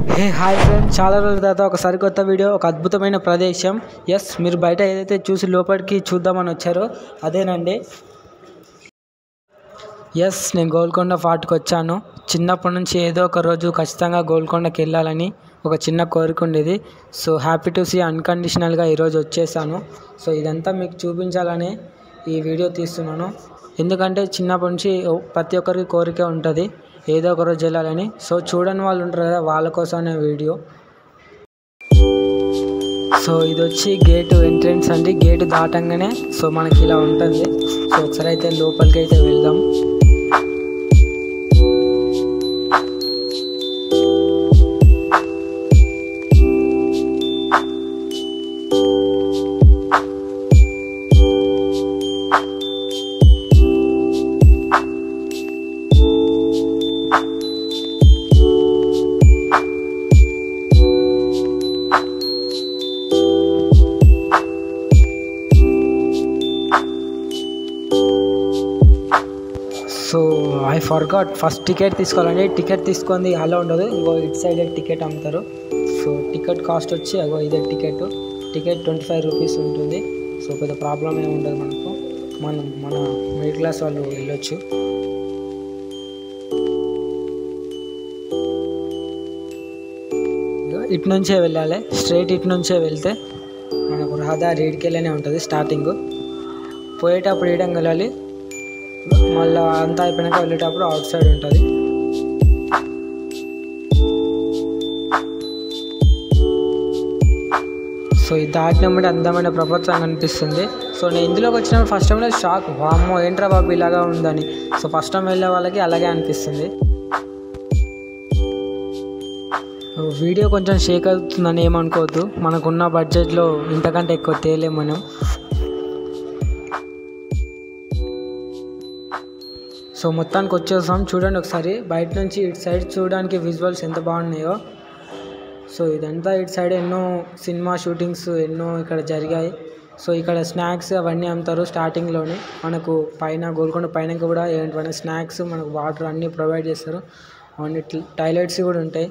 hey hi friends చాలా రోజుల తర్వాత ఒక సరికొత్త వీడియో ఒక అద్భుతమైన ప్రదేశం ఎస్ మీరు బయట ఏదైతే చూసి లోపలికి చూద్దామని వచ్చారో అదేనండి ఎస్ నేను గోల్కొండ ఫార్ట్కి వచ్చాను చిన్నప్పటి నుంచి ఏదో ఒక రోజు ఖచ్చితంగా గోల్కొండకి వెళ్ళాలని ఒక చిన్న కోరిక ఉండేది సో హ్యాపీ టు సీ అన్కండిషనల్గా ఈరోజు వచ్చేసాను సో ఇదంతా మీకు చూపించాలని ఈ వీడియో తీస్తున్నాను ఎందుకంటే చిన్నప్పటి నుంచి ప్రతి ఒక్కరికి కోరిక ఉంటుంది ఏదో ఒక రోజు వెళ్ళాలని సో చూడని వాళ్ళు ఉంటారు కదా వాళ్ళ కోసమే వీడియో సో ఇది వచ్చి గేటు ఎంట్రన్స్ అండి గేటు దాటంగానే సో మనకి ఇలా ఉంటుంది సో ఒకసారి అయితే లోపలికి అయితే వెళ్దాం so I forgot first ticket తీసుకోవాలండి టికెట్ తీసుకుంది అలా ఉండదు ఇంకో ఇటు సైడ్ టికెట్ అమ్ముతారు సో టికెట్ కాస్ట్ వచ్చి అగో ఇదే ticket ticket twenty five rupees ఉంటుంది సో పెద్ద ప్రాబ్లం ఏమి ఉండదు మనకు మనం మన మిడిల్ క్లాస్ వాళ్ళు వెళ్ళొచ్చు ఇగో ఇటు నుంచే వెళ్ళాలి స్ట్రైట్ ఇటు నుంచే వెళ్తే మనకు రహదారి ఇడికెళ్ళనే ఉంటుంది స్టార్టింగ్ పోయేటప్పుడు ఇయడం వెళ్ళాలి మళ్ళీ అంతా అయిపోయినాక వెళ్ళేటప్పుడు అవుట్ సైడ్ ఉంటుంది సో ఇది దాటినప్పుడు అందమైన ప్రపంచం కనిపిస్తుంది సో నేను ఇందులోకి వచ్చినప్పుడు ఫస్ట్ టైంలో షాక్ వామ్మో ఏంట్రా బాబు ఇలాగా ఉందని సో ఫస్ట్ టైం వెళ్ళే వాళ్ళకి అలాగే అనిపిస్తుంది వీడియో కొంచెం షేక్ అవుతుందని ఏమనుకోవద్దు మనకున్న బడ్జెట్లో ఇంతకంటే ఎక్కువ తేలేం మనం సో మొత్తానికి వచ్చేసాం చూడండి ఒకసారి బయట నుంచి ఇటు సైడ్ చూడడానికి విజువల్స్ ఎంత బాగున్నాయో సో ఇదంతా ఇటు సైడ్ ఎన్నో సినిమా షూటింగ్స్ ఎన్నో ఇక్కడ జరిగాయి సో ఇక్కడ స్నాక్స్ అవన్నీ అమ్ముతారు స్టార్టింగ్లోనే మనకు పైన గోల్కొండ పైన కూడా ఏంటంటే స్నాక్స్ మనకు వాటర్ అన్నీ ప్రొవైడ్ చేస్తారు అవన్నీ టాయిలెట్స్ కూడా ఉంటాయి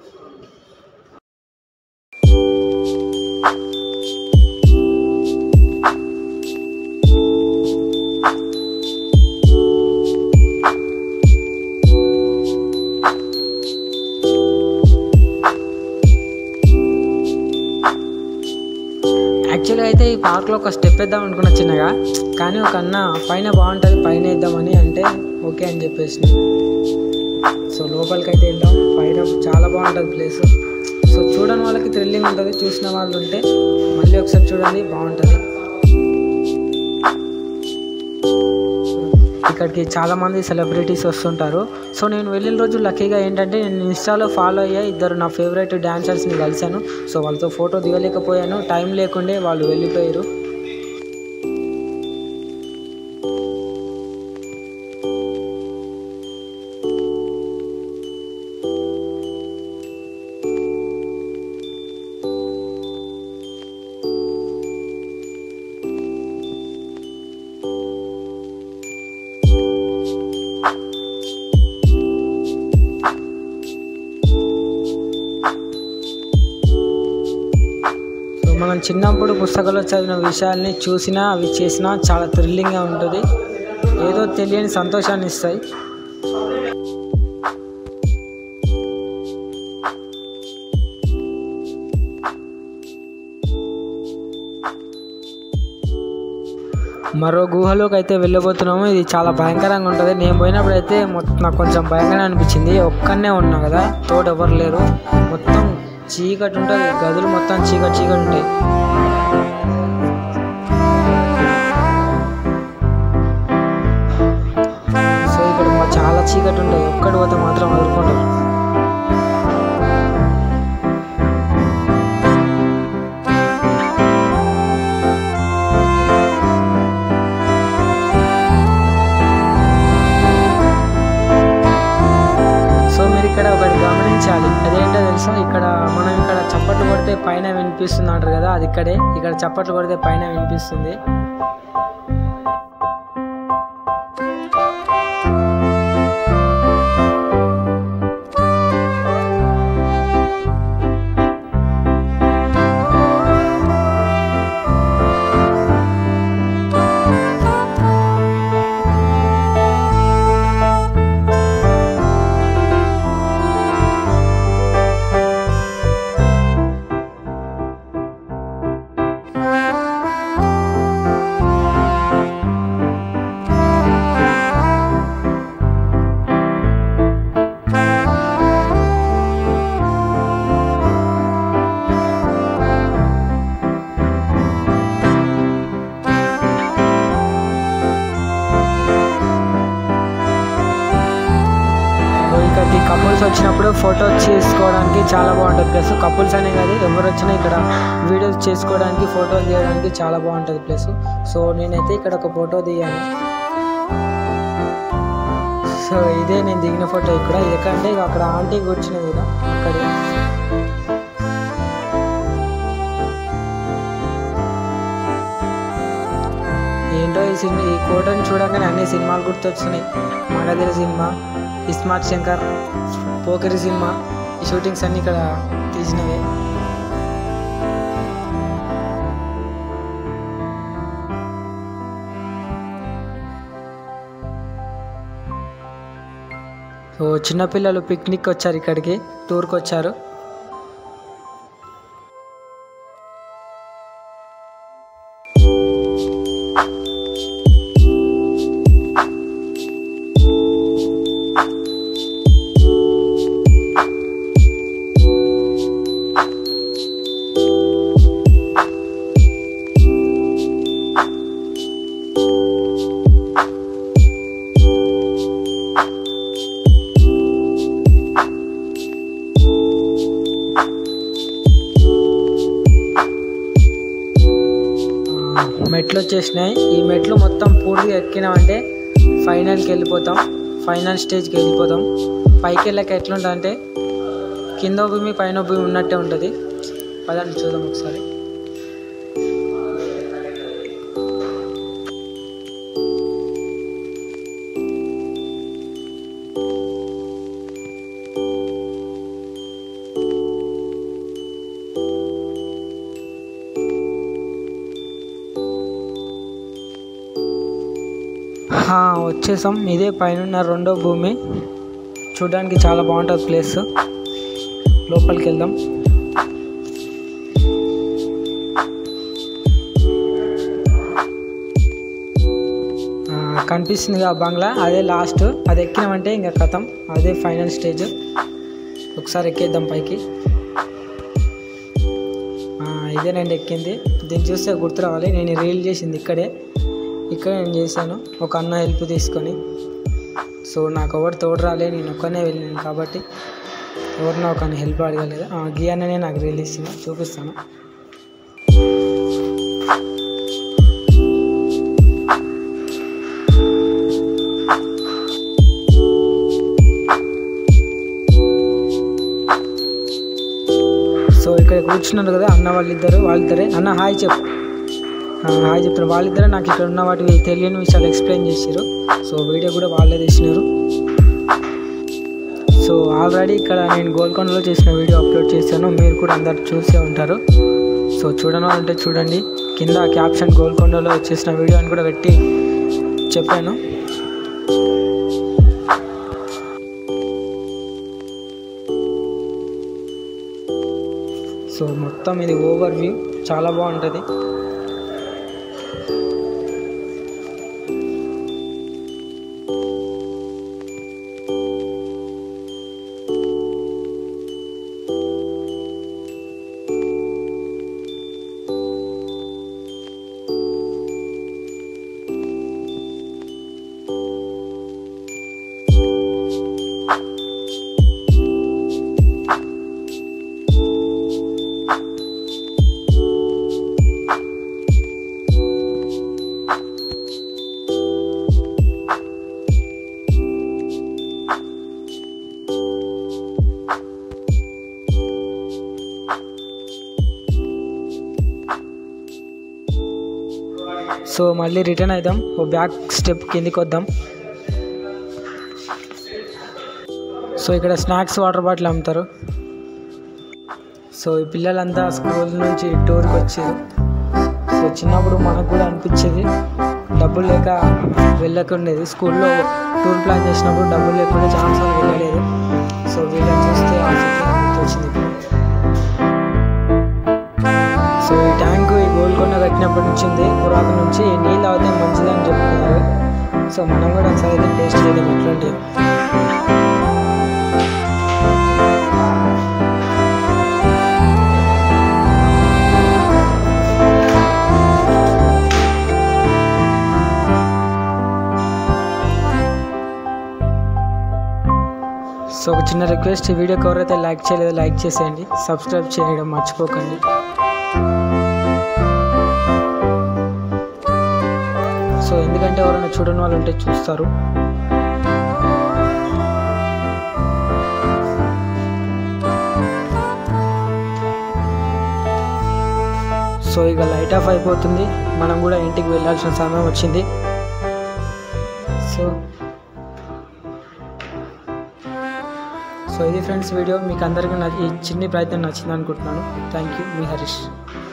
యాక్చువల్గా అయితే ఈ పార్క్లో ఒక స్టెప్ వేద్దాం అనుకున్న చిన్నగా కానీ ఒక అన్న పైన బాగుంటుంది పైన వేద్దామని అంటే ఓకే అని చెప్పేసి సో లోపలికి అయితే వెళ్దాం పైన చాలా బాగుంటుంది ప్లేస్ సో చూడని వాళ్ళకి థ్రిల్లింగ్ ఉంటుంది చూసిన వాళ్ళు ఉంటే మళ్ళీ ఒకసారి చూడండి బాగుంటుంది ఇక్కడికి చాలామంది సెలబ్రిటీస్ వస్తుంటారు సో నేను వెళ్ళిన రోజు లక్కీగా ఏంటంటే నేను ఇన్స్టాలో ఫాలో అయ్యా ఇద్దరు నా ఫేవరెట్ డాన్సర్స్ని కలిశాను సో వాళ్ళతో ఫోటో దిగలేకపోయాను టైం లేకుండే వాళ్ళు వెళ్ళిపోయారు సో మనం చిన్నప్పుడు పుస్తకాల్లో చదివిన విషయాల్ని చూసినా అవి చేసినా చాలా థ్రిల్లింగ్గా ఉంటుంది ఏదో తెలియని సంతోషాన్ని ఇస్తాయి మరో గుహలోకి అయితే వెళ్ళబోతున్నాము ఇది చాలా భయంకరంగా ఉంటుంది నేను పోయినప్పుడు అయితే మొత్తం నాకు కొంచెం భయంకరంగా అనిపించింది ఒక్కనే ఉన్నా కదా తోడు ఎవరు లేరు మొత్తం చీకటి ఉంటుంది గదులు మొత్తం చీకటి చీకటి ఉంటాయి సో ఇక్కడ మా చాలా చీకటి ఉంటాయి ఒక్కడి పోతే మాత్రం వదులుకుంటారు సో మీరు ఇక్కడ ఒకటి గమనించాలి అదేంటో తెలుసా ఇక్కడ మనం ఇక్కడ చప్పట్లు కొడితే పైన వినిపిస్తుంది అంటారు కదా అది ఇక్కడే ఇక్కడ చప్పట్లు కొడితే పైన వినిపిస్తుంది వచ్చినప్పుడు ఫోటో చేసుకోవడానికి చాలా బాగుంటుంది ప్లస్ కపుల్స్ అనే కాదు ఎవరు వచ్చినా ఇక్కడ వీడియోస్ చేసుకోవడానికి ఫోటోలు తీయడానికి చాలా బాగుంటుంది ప్లస్ సో నేనైతే ఇక్కడ ఒక ఫోటో దిగాను సో ఇదే నేను దిగిన ఫోటో ఇక్కడ ఎందుకంటే ఇక అక్కడ ఆంటీ కూర్చునేది కదా అక్కడే ఏంటో ఈ సినిమా ఈ కోటని చూడగానే అన్ని సినిమాలు గుర్తొచ్చినాయి Magadheera cinema ismart Shankar Pokiri cinema ఈ షూటింగ్స్ అన్ని ఇక్కడ తీసినవే సో చిన్నపిల్లలు పిక్నిక్ వచ్చారు ఇక్కడికి టూర్కి వచ్చారు ఆ, మెట్లు వచ్చేసినాయి ఈ మెట్లు మొత్తం పూర్తిగా ఎక్కినామంటే ఫైనల్కి వెళ్ళిపోతాం ఫైనల్ స్టేజ్కి వెళ్ళిపోతాం పైకి వెళ్ళాక ఎట్లుంటుంది అంటే కింద భూమి పైన భూమి ఉన్నట్టే ఉంటుంది పదండి చూద్దాం ఒకసారి హా, వచ్చేసాం ఇదే పైన రెండో భూమి చూడడానికి చాలా బాగుంటుంది ప్లేస్ లోపలికి వెళ్దాం ఆ, కనిపిస్తుంది ఆ బంగ్లా అదే లాస్ట్ అది ఎక్కినామంటే ఇంకా కథం అదే ఫైనల్ స్టేజ్ ఒకసారి ఎక్కేద్దాం పైకి ఆ, ఇదేనండి ఎక్కింది దీన్ని చూస్తే గుర్తు రావాలి నేను రీల్ చేసింది ఇక్కడే ఇక్కడ నేను చేశాను ఒక అన్న హెల్ప్ తీసుకొని సో నాకు ఎవరు తోడు రాలే నేను ఒక్కనే వెళ్ళాను కాబట్టి ఎవరినో ఒక హెల్ప్ అడగలేదు ఆ, గీ అన్ననే నాకు రీల్ ఇచ్చింది చూపిస్తాను సో ఇక్కడ కూర్చున్నారు కదా అన్న వాళ్ళిద్దరు వాళ్ళిద్దరే అన్న హాయ్ చెప్పు ఆ, హాయ్ చెప్తున్నారు వాళ్ళిద్దరే నాకు ఇక్కడ ఉన్న వాటి తెలియని విషయాలు ఎక్స్ప్లెయిన్ చేశారు సో వీడియో కూడా వాళ్ళే తీసినారు సో ఆల్రెడీ ఇక్కడ నేను గోల్కొండలో చేసిన వీడియో అప్లోడ్ చేశాను మీరు కూడా అందరు చూసే ఉంటారు సో చూడని వాళ్ళంటే చూడండి కింద క్యాప్షన్ గోల్కొండలో చేసిన వీడియో అని కూడా పెట్టి చెప్పాను సో మొత్తం ఇది ఓవర్ వ్యూ చాలా బాగుంటుంది సో మళ్ళీ రిటర్న్ అవుదాం ఓ బ్యాక్ స్టెప్ కిందికి వద్దాం సో ఇక్కడ స్నాక్స్ వాటర్ బాటిల్ అమ్ముతారు సో ఈ పిల్లలంతా స్కూల్ నుంచి టూర్కి వచ్చారు సో చిన్నప్పుడు మనకు కూడా అనిపించేది డబ్బులు లేక వెళ్ళకుండేది స్కూల్లో టూర్ ప్లాన్ చేసినప్పుడు డబ్బులు లేకుండా చాలాసార్లు వెళ్ళలేదు సో వీళ్ళని చూస్తే ఆసక్తి వచ్చింది ఇప్పుడు సో ఈ ట్యాంక్ ఈ గోల్కొండ కట్టినప్పటి నుంచి ఉంది పురాతన నుంచి ఈ నీళ్ళు అవుతే మంచిదని చెప్తున్నారు సో మనం కూడా ఒకసారి అయితే టేస్ట్ చేద్దాం ఎట్లాంటి సో ఒక చిన్న రిక్వెస్ట్ ఈ వీడియోకి ఎవరైతే లైక్ చేయలేదో లైక్ చేసేయండి సబ్స్క్రైబ్ చేయడం మర్చిపోకండి సో ఎందుకంటే ఎవరైనా చూడని వాళ్ళు ఉంటే చూస్తారు సో ఇక లైట్ ఆఫ్ అయిపోతుంది మనం కూడా ఇంటికి వెళ్ళాల్సిన సమయం వచ్చింది సో సో ఇది ఫ్రెండ్స్ వీడియో మీకు అందరికీ నా ఈ చిన్ని ప్రయత్నం నచ్చింది అనుకుంటున్నాను థ్యాంక్ యూ మీ హరీష్